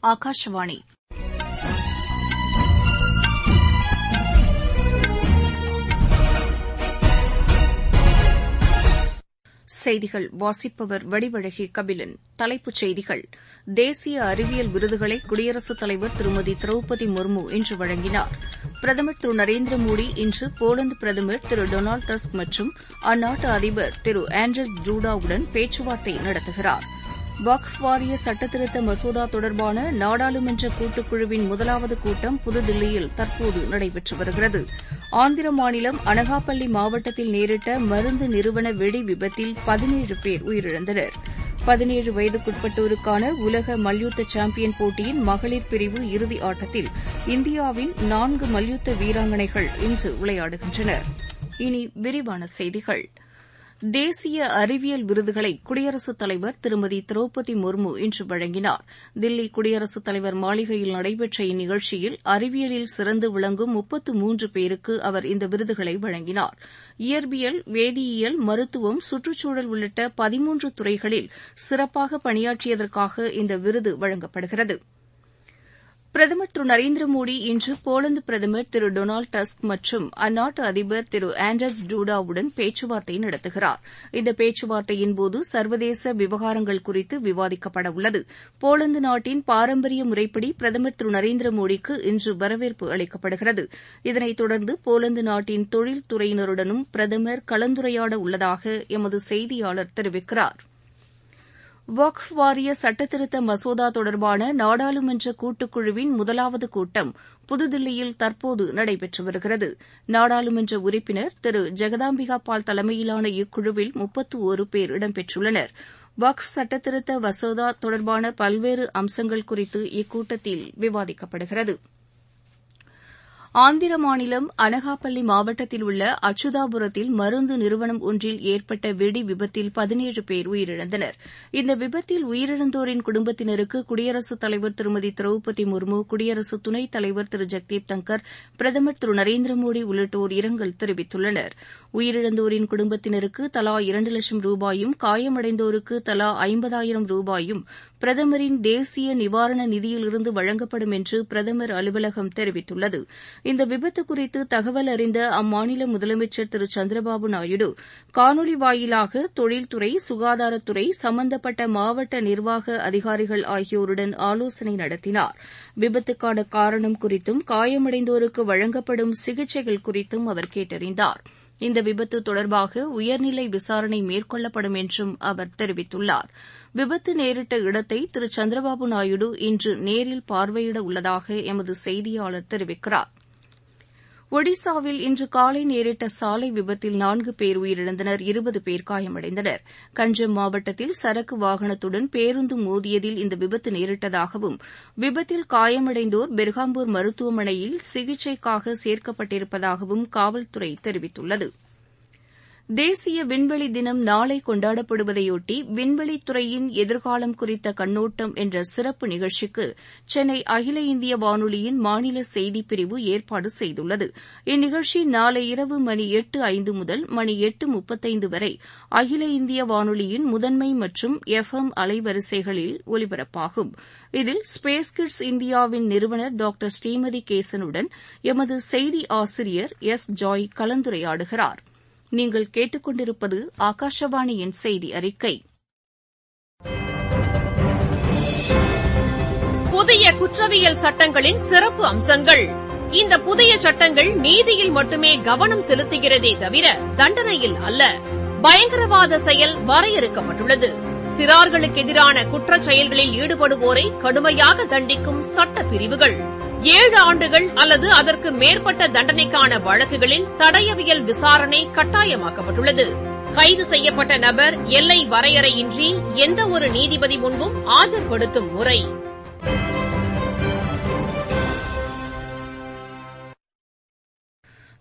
ஆகாஷவாணி செய்திகள் வாசிப்பவர் வடிவழகி கபிலன் தலைப்புச் செய்திகள் தேசிய அறிவியல் விருதுகளை குடியரசுத் தலைவர் திருமதி திரௌபதி முர்மு இன்று வழங்கினார் பிரதமர் திரு நரேந்திர மோடி இன்று போலந்து பிரதமர் திரு டொனால்டு டஸ்க் மற்றும் அந்நாட்டு அதிபர் திரு ஆண்ட்ரஸ் டூடாவுடன் பேச்சுவார்த்தை நடத்துகிறார் வக்ஃப் வாரிய சட்டத்திருத்த மசோதா தொடர்பான நாடாளுமன்ற கூட்டுக்குழுவின் முதலாவது கூட்டம் புதுதில்லியில் தற்போது நடைபெற்று வருகிறது ஆந்திர மாநிலம் அனகாபள்ளி மாவட்டத்தில் நேரிட்ட மருந்து நிறுவன வெடி விபத்தில் பதினேழு பேர் உயிரிழந்தனர் பதினேழு வயதுக்குட்பட்டோருக்கான உலக மல்யுத்த சாம்பியன் போட்டியின் மகளிர் பிரிவு இறுதி ஆட்டத்தில் இந்தியாவின் நான்கு மல்யுத்த வீராங்கனைகள் இன்று விளையாடுகின்றனர் இனி விரிவான செய்திகள் தேசிய அறிவியல் விருதுகளை குடியரசுத் தலைவர் திருமதி திரௌபதி முர்மு இன்று வழங்கினார் தில்லி குடியரசுத் தலைவர் மாளிகையில் நடைபெற்ற இந்நிகழ்ச்சியில் அறிவியலில் சிறந்து விளங்கும் முப்பத்து மூன்று பேருக்கு அவர் இந்த விருதுகளை வழங்கினார் இயற்பியல் வேதியியல் மருத்துவம் சுற்றுச்சூழல் உள்ளிட்ட பதிமூன்று துறைகளில் சிறப்பாக பணியாற்றியதற்காக இந்த விருது வழங்கப்படுகிறது பிரதமர் திரு நரேந்திர மோடி இன்று போலந்து பிரதமர் திரு டொனால்டு டஸ்க் மற்றும் அந்நாட்டு அதிபர் திரு ஆண்ட்ரஸ் டூடாவுடன் பேச்சுவார்த்தை நடத்துகிறார் இந்த பேச்சுவார்த்தையின்போது சர்வதேச விவகாரங்கள் குறித்து விவாதிக்கப்பட உள்ளது போலந்து நாட்டின் பாரம்பரிய முறைப்படி பிரதமர் திரு நரேந்திர மோடிக்கு இன்று வரவேற்பு அளிக்கப்படுகிறது இதனைத் தொடர்ந்து போலந்து நாட்டின் தொழில்துறையினருடனும் பிரதமர் கலந்துரையாட உள்ளதாக எமது செய்தியாளர் தெரிவிக்கிறார் வக்ஃப் வாரிய சட்டத்திருத்த மசோதா தொடர்பான நாடாளுமன்ற கூட்டுக்குழுவின் முதலாவது கூட்டம் புதுதில்லியில் தற்போது நடைபெற்று வருகிறது நாடாளுமன்ற உறுப்பினர் திரு ஜெகதாம்பிகா பால் தலைமையிலான இக்குழுவில் முப்பத்து ஒரு பேர் இடம்பெற்றுள்ளனர் வக்ஃப் சட்டத்திருத்த மசோதா தொடர்பான பல்வேறு அம்சங்கள் குறித்து இக்கூட்டத்தில் விவாதிக்கப்படுகிறது ஆந்திர மாநிலம் அனகாபள்ளி மாவட்டத்தில் உள்ள அச்சுதாபுரத்தில் மருந்து நிறுவனம் ஒன்றில் ஏற்பட்ட வெடி விபத்தில் பதினேழு பேர் உயிரிழந்தனர் இந்த விபத்தில் உயிரிழந்தோரின் குடும்பத்தினருக்கு குடியரசுத் தலைவர் திருமதி திரௌபதி முர்மு குடியரசு துணைத் தலைவர் திரு ஜெக்தீப் தங்கர் பிரதமர் திரு நரேந்திர மோடி உள்ளிட்டோர் இரங்கல் தெரிவித்துள்ளனர் உயிரிழந்தோரின் குடும்பத்தினருக்கு தலா இரண்டு லட்சம் ரூபாயும் காயமடைந்தோருக்கு தலா ஐம்பதாயிரம் ரூபாயும் பிரதமரின் தேசிய நிவாரண நிதியிலிருந்து வழங்கப்படும் என்று பிரதமர் அலுவலகம் தெரிவித்துள்ளது இந்த விபத்து குறித்து தகவல் அறிந்த அம்மாநில முதலமைச்சர் திரு சந்திரபாபு நாயுடு காணொலி வாயிலாக தொழில்துறை சுகாதாரத்துறை சம்பந்தப்பட்ட மாவட்ட நிர்வாக அதிகாரிகள் ஆகியோருடன் ஆலோசனை நடத்தினார் விபத்துக்கான காரணம் குறித்தும் காயமடைந்தோருக்கு வழங்கப்படும் சிகிச்சைகள் குறித்தும் அவர் கேட்டறிந்தார் இந்த விபத்து தொடர்பாக உயர்நிலை விசாரணை மேற்கொள்ளப்படும் என்றும் அவர் தெரிவித்துள்ளார் விபத்து நேரிட்ட இடத்தை திரு சந்திரபாபு நாயுடு இன்று நேரில் பார்வையிட உள்ளதாக எமது செய்தியாளர் தெரிவிக்கிறார் ஒடிசாவில் இன்று காலை நேரிட்ட சாலை விபத்தில் நான்கு பேர் உயிரிழந்தனர் இருபது பேர் காயமடைந்தனர் கஞ்சம் மாவட்டத்தில் சரக்கு வாகனத்துடன் பேருந்து மோதியதில் இந்த விபத்து நேரிட்டதாகவும் விபத்தில் காயமடைந்தோர் பெர்ஹாம்பூர் மருத்துவமனையில் சிகிச்சைக்காக சேர்க்கப்பட்டிருப்பதாகவும் காவல்துறை தெரிவித்துள்ளது தேசிய விண்வெளி தினம் நாளை கொண்டாடப்படுவதையொட்டி விண்வெளித்துறையின் எதிர்காலம் குறித்த கண்ணோட்டம் என்ற சிறப்பு நிகழ்ச்சிக்கு சென்னை அகில இந்திய வானொலியின் மாநில செய்திப்பிரிவு ஏற்பாடு செய்துள்ளது இந்நிகழ்ச்சி நாளை இரவு மணி எட்டு ஐந்து முதல் மணி எட்டு முப்பத்தைந்து வரை அகில இந்திய வானொலியின் முதன்மை மற்றும் எஃப் எம் அலைவரிசைகளில் ஒலிபரப்பாகும் இதில் ஸ்பேஸ் கிட்ஸ் இந்தியாவின் நிறுவனர் டாக்டர் ஸ்ரீமதி கேசனுடன் எமது செய்தி ஆசிரியர் எஸ் ஜாய் கலந்துரையாடுகிறார் நீங்கள் கேட்டுக்கொண்டிருப்பது ஆகாஷவாணியின் செய்தி அறிக்கை புதிய குற்றவியல் சட்டங்களின் சிறப்பு அம்சங்கள் இந்த புதிய சட்டங்கள் நீதியில் மட்டுமே கவனம் செலுத்துகிறதே தவிர தண்டனையில் அல்ல பயங்கரவாத செயல் வரையறுக்கப்பட்டுள்ளது சிறார்களுக்கு எதிரான குற்றச் செயல்களில் ஈடுபடுவோரை கடுமையாக தண்டிக்கும் சட்ட பிரிவுகள் ஏழு ஆண்டுகள் அல்லது அதற்கு மேற்பட்ட தண்டனைக்கான வழக்குகளில் தடயவியல் விசாரணை கட்டாயமாக்கப்பட்டுள்ளது கைது செய்யப்பட்ட நபர் எல்லை வரையறையின்றி எந்த ஒரு நீதிபதி முன்பும் ஆஜர்படுத்தும் முறை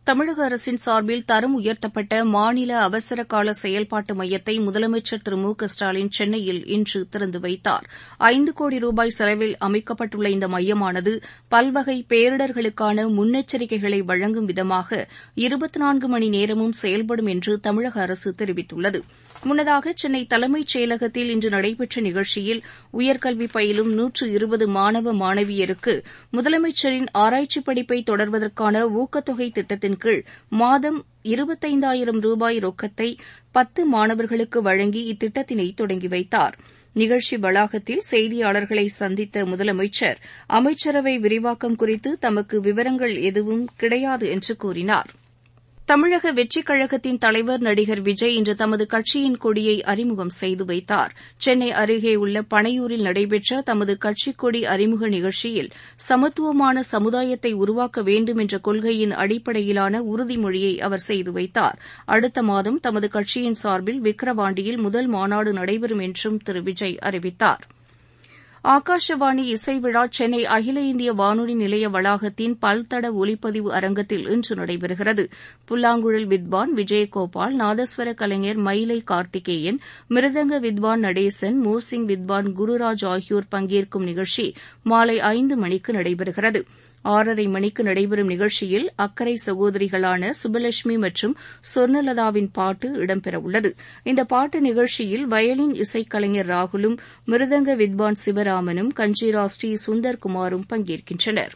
தமிழக அரசின் சார்பில் தரம் உயர்த்தப்பட்ட மாநில அவசர கால செயல்பாட்டு மையத்தை முதலமைச்சர் திரு மு க ஸ்டாலின் சென்னையில் இன்று திறந்து வைத்தார் ஐந்து கோடி ரூபாய் செலவில் அமைக்கப்பட்டுள்ள இந்த மையமானது பல்வகை பேரிடர்களுக்கான முன்னெச்சரிக்கைகளை வழங்கும் விதமாக இருபத்தி நான்கு மணி நேரமும் செயல்படும் என்று தமிழக அரசு தெரிவித்துள்ளது முன்னதாக சென்னை தலைமைச் செயலகத்தில் இன்று நடைபெற்ற நிகழ்ச்சியில் உயர்கல்வி பயிலும் நூற்று இருபது மாணவ மாணவியருக்கு முதலமைச்சரின் ஆராய்ச்சிப் படிப்பை தொடர்வதற்கான ஊக்கத்தொகை திட்டத்தின் கீழ் மாதம் இருபத்தைந்தாயிரம் ரூபாய் ரொக்கத்தை பத்து மாணவர்களுக்கு வழங்கி இத்திட்டத்தினை தொடங்கி வைத்தார் நிகழ்ச்சி வளாகத்தில் செய்தியாளர்களை சந்தித்த முதலமைச்சர் அமைச்சரவை விரிவாக்கம் குறித்து தமக்கு விவரங்கள் எதுவும் கிடையாது என்று கூறினார் தமிழக வெற்றிக் கழகத்தின் தலைவர் நடிகர் விஜய் இன்று தமது கட்சியின் கொடியை அறிமுகம் செய்து வைத்தார் சென்னை அருகே உள்ள பனையூரில் நடைபெற்ற தமது கட்சிக் கொடி அறிமுக நிகழ்ச்சியில் சமத்துவமான சமுதாயத்தை உருவாக்க வேண்டும் என்ற கொள்கையின் அடிப்படையிலான உறுதிமொழியை அவர் செய்து வைத்தார் அடுத்த மாதம் தமது கட்சியின் சார்பில் விக்கிரவாண்டியில் முதல் மாநாடு நடைபெறும் என்றும் திரு விஜய் அறிவித்தார் ஆகாஷவாணி இசை விழா சென்னை அகில இந்திய வானொலி நிலைய வளாகத்தின் பல்தட ஒலிப்பதிவு அரங்கத்தில் இன்று நடைபெறுகிறது புல்லாங்குழல் வித்வான் விஜயகோபால் நாதஸ்வர கலைஞர் மயிலை கார்த்திகேயன் மிருதங்க வித்வான் நடேசன் மோர்சிங் வித்வான் குருராஜ் ஆகியோர் பங்கேற்கும் நிகழ்ச்சி மாலை ஐந்து மணிக்கு நடைபெறுகிறது ஆறரை மணிக்கு நடைபெறும் நிகழ்ச்சியில் அக்கரை சகோதரிகளான சுபலட்சுமி மற்றும் சொர்ணலதாவின் பாட்டு இடம்பெறவுள்ளது இந்த பாட்டு நிகழ்ச்சியில் வயலின் இசைக்கலைஞர் ராகுலும் மிருதங்க வித்வான் சிவராமனும் கஞ்சிரா ஸ்ரீ சுந்தர்குமாரும் பங்கேற்கின்றனர்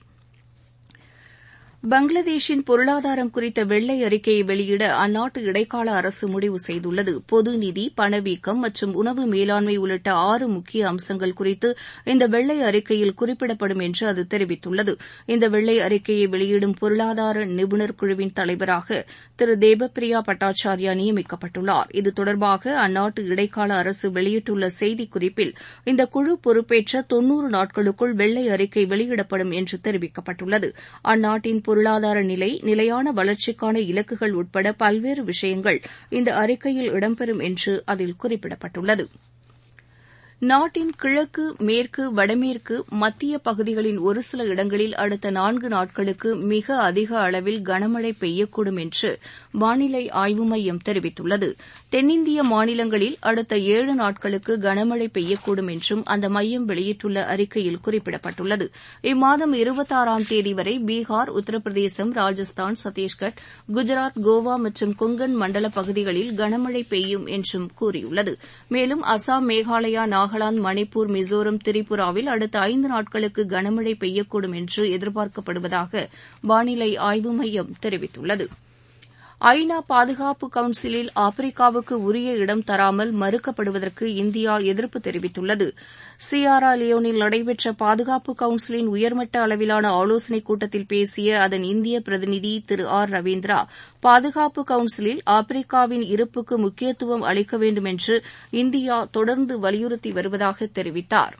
பங்களாதேஷின் பொருளாதாரம் குறித்த வெள்ளை அறிக்கையை வெளியிட அந்நாட்டு இடைக்கால அரசு முடிவு செய்துள்ளது பொது நிதி பணவீக்கம் மற்றும் உணவு மேலாண்மை உள்ளிட்ட ஆறு முக்கிய அம்சங்கள் குறித்து இந்த வெள்ளை அறிக்கையில் குறிப்பிடப்படும் என்று அது தெரிவித்துள்ளது இந்த வெள்ளை அறிக்கையை வெளியிடும் பொருளாதார நிபுணர் குழுவின் தலைவராக திரு தேபப்பிரியா பட்டாச்சார்யா நியமிக்கப்பட்டுள்ளார் இது தொடர்பாக அந்நாட்டு இடைக்கால அரசு வெளியிட்டுள்ள செய்திக்குறிப்பில் இந்த குழு பொறுப்பேற்ற தொன்னூறு நாட்களுக்குள் வெள்ளை அறிக்கை வெளியிடப்படும் என்று தெரிவிக்கப்பட்டுள்ளது அந்நாட்டின் பொருளாதார நிலை நிலையான வளர்ச்சிக்கான இலக்குகள் உட்பட பல்வேறு விஷயங்கள் இந்த அறிக்கையில் இடம்பெறும் என்று அதில் குறிப்பிடப்பட்டுள்ளது நாட்டின் கிழக்கு மேற்கு வடமேற்கு மத்திய பகுதிகளின் ஒரு சில இடங்களில் அடுத்த நான்கு நாட்களுக்கு மிக அதிக அளவில் கனமழை பெய்யக்கூடும் என்று வானிலை ஆய்வு மையம் தெரிவித்துள்ளது தென்னிந்திய மாநிலங்களில் அடுத்த ஏழு நாட்களுக்கு கனமழை பெய்யக்கூடும் என்றும் அந்த மையம் வெளியிட்டுள்ள அறிக்கையில் குறிப்பிடப்பட்டுள்ளது இம்மாதம் இருபத்தாறாம் தேதி வரை பீகார் உத்தரப்பிரதேசம் ராஜஸ்தான் சத்தீஸ்கர் குஜராத் கோவா மற்றும் கொங்கன் மண்டல பகுதிகளில் கனமழை பெய்யும் என்றும் கூறியுள்ளது மேலும் அசாம் மேகாலயா நாகாலாந்து மணிப்பூர் மிசோரம் திரிபுராவில் அடுத்த ஐந்து நாட்களுக்கு கனமழை பெய்யக்கூடும் என்று எதிர்பார்க்கப்படுவதாக வானிலை ஆய்வு மையம் தெரிவித்துள்ளது ஐநா பாதுகாப்பு கவுன்சிலில் ஆப்பிரிக்காவுக்கு உரிய இடம் தராமல் மறுக்கப்படுவதற்கு இந்தியா எதிர்ப்பு தெரிவித்துள்ளது சியாரா லியோனில் நடைபெற்ற பாதுகாப்பு கவுன்சிலின் உயர்மட்ட அளவிலான ஆலோசனைக் கூட்டத்தில் பேசிய அதன் இந்திய பிரதிநிதி திரு ஆர் ரவீந்திரா பாதுகாப்பு கவுன்சிலில் ஆப்பிரிக்காவின் இருப்புக்கு முக்கியத்துவம் அளிக்க வேண்டும் என்று இந்தியா தொடர்ந்து வலியுறுத்தி வருவதாக தெரிவித்தார்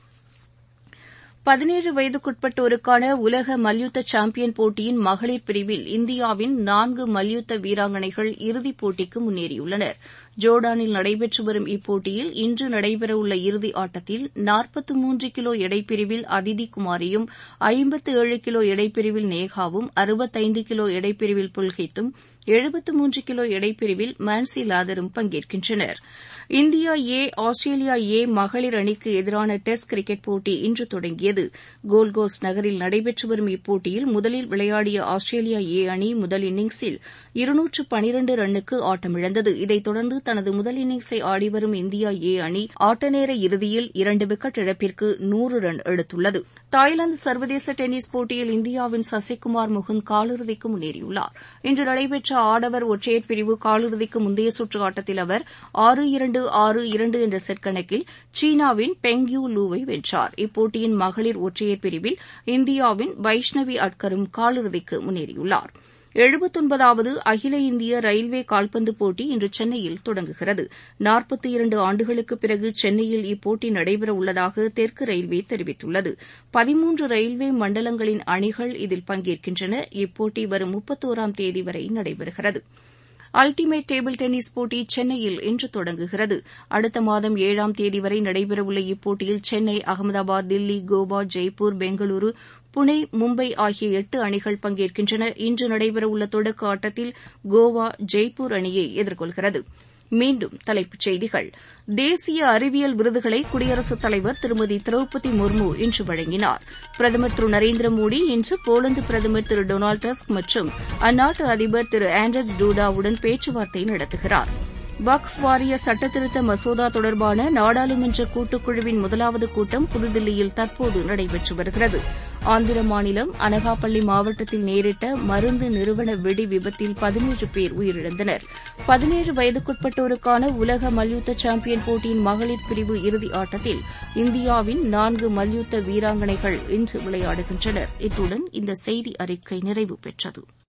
பதினேழு வயதுக்குட்பட்டோருக்கான உலக மல்யுத்த சாம்பியன் போட்டியின் மகளிர் பிரிவில் இந்தியாவின் நான்கு மல்யுத்த வீராங்கனைகள் இறுதிப் போட்டிக்கு முன்னேறியுள்ளனர் ஜோர்டானில் நடைபெற்று வரும் இப்போட்டியில் இன்று நடைபெறவுள்ள இறுதி ஆட்டத்தில் நாற்பத்து மூன்று கிலோ எடைப்பிரிவில் அதிதி குமாரியும் ஐம்பத்து ஏழு கிலோ எடைப்பிரிவில் நேகாவும் அறுபத்தைந்து கிலோ எடைப்பிரிவில் புல்ஹித்தும் எழுபத்து மூன்று கிலோ எடைப்பிரிவில் மான்சி லாதரும் பங்கேற்கின்றனர் இந்தியா ஏ ஆஸ்திரேலியா ஏ மகளிர் அணிக்கு எதிரான டெஸ்ட் கிரிக்கெட் போட்டி இன்று தொடங்கியது கோல்கோஸ்ட் நகரில் நடைபெற்று வரும் இப்போட்டியில் முதலில் விளையாடிய ஆஸ்திரேலியா ஏ அணி முதல் இன்னிங்ஸில் இருநூற்று பனிரண்டு ரன்னுக்கு ஆட்டமிழந்தது இதைத் தொடர்ந்து தனது முதல் இன்னிங்ஸை ஆடிவரும் இந்தியா ஏ அணி ஆட்டநேர இறுதியில் இரண்டு விக்கெட் இழப்பிற்கு நூறு ரன் எடுத்துள்ளது தாய்லாந்து சர்வதேச டென்னிஸ் போட்டியில் இந்தியாவின் சசிகுமார் முகுந்த் காலிறுதிக்கு முன்னேறியுள்ளார் இன்று நடைபெற்ற ஆடவர் ஒற்றையர் பிரிவு காலிறுதிக்கு முந்தைய சுற்று ஆட்டத்தில் அவர் ஆறு இரண்டு ஆறு இரண்டு என்ற செட் கணக்கில் சீனாவின் பெங் யூ லூவை வென்றார் இப்போட்டியின் மகளிர் ஒற்றையர் பிரிவில் இந்தியாவின் வைஷ்ணவி அட்கரும் காலிறுதிக்கு முன்னேறியுள்ளார் எழுபத்தொன்பதாவது அகில இந்திய ரயில்வே கால்பந்து போட்டி இன்று சென்னையில் தொடங்குகிறது நாற்பத்தி இரண்டு ஆண்டுகளுக்குப் பிறகு சென்னையில் இப்போட்டி நடைபெற உள்ளதாக தெற்கு ரயில்வே தெரிவித்துள்ளது பதிமூன்று ரயில்வே மண்டலங்களின் அணிகள் இதில் பங்கேற்கின்றன இப்போட்டி வரும் முப்பத்தோராம் தேதி வரை நடைபெறுகிறது அல்டிமேட் டேபிள் டென்னிஸ் போட்டி சென்னையில் இன்று தொடங்குகிறது அடுத்த மாதம் ஏழாம் தேதி வரை நடைபெறவுள்ள இப்போட்டியில் சென்னை அகமதாபாத் தில்லி கோவா ஜெய்ப்பூர் பெங்களூரு புனே மும்பை ஆகிய எட்டு அணிகள் பங்கேற்கின்றன இன்று நடைபெறவுள்ள தொடக்க ஆட்டத்தில் கோவா ஜெய்ப்பூர் அணியை எதிர்கொள்கிறது மீண்டும் தலைப்புச் செய்திகள் தேசிய அறிவியல் விருதுகளை குடியரசுத் தலைவர் திருமதி திரௌபதி முர்மு இன்று வழங்கினார் பிரதமர் திரு நரேந்திர மோடி இன்று போலந்து பிரதமர் திரு டொனால்டு டஸ்க் மற்றும் அந்நாட்டு அதிபர் திரு ஆண்ட்ரஸ் டூடாவுடன் பேச்சுவார்த்தை நடத்துகிறார் வக்ஃப் வாரிய சட்டத்திருத்த மசோதா தொடர்பான நாடாளுமன்ற கூட்டுக்குழுவின் முதலாவது கூட்டம் புதுதில்லியில் தற்போது நடைபெற்று வருகிறது ஆந்திர மாநிலம் அனகாப்பள்ளி மாவட்டத்தில் நேரிட்ட மருந்து நிறுவன வெடி விபத்தில் பதினேழு பேர் உயிரிழந்தனர் பதினேழு வயதுக்குட்பட்டோருக்கான உலக மல்யுத்த சாம்பியன் போட்டியின் மகளிர் பிரிவு இறுதி ஆட்டத்தில் இந்தியாவின் நான்கு மல்யுத்த வீராங்கனைகள் இன்று விளையாடுகின்றனர் இத்துடன் இந்த செய்தி அறிக்கை நிறைவு பெற்றது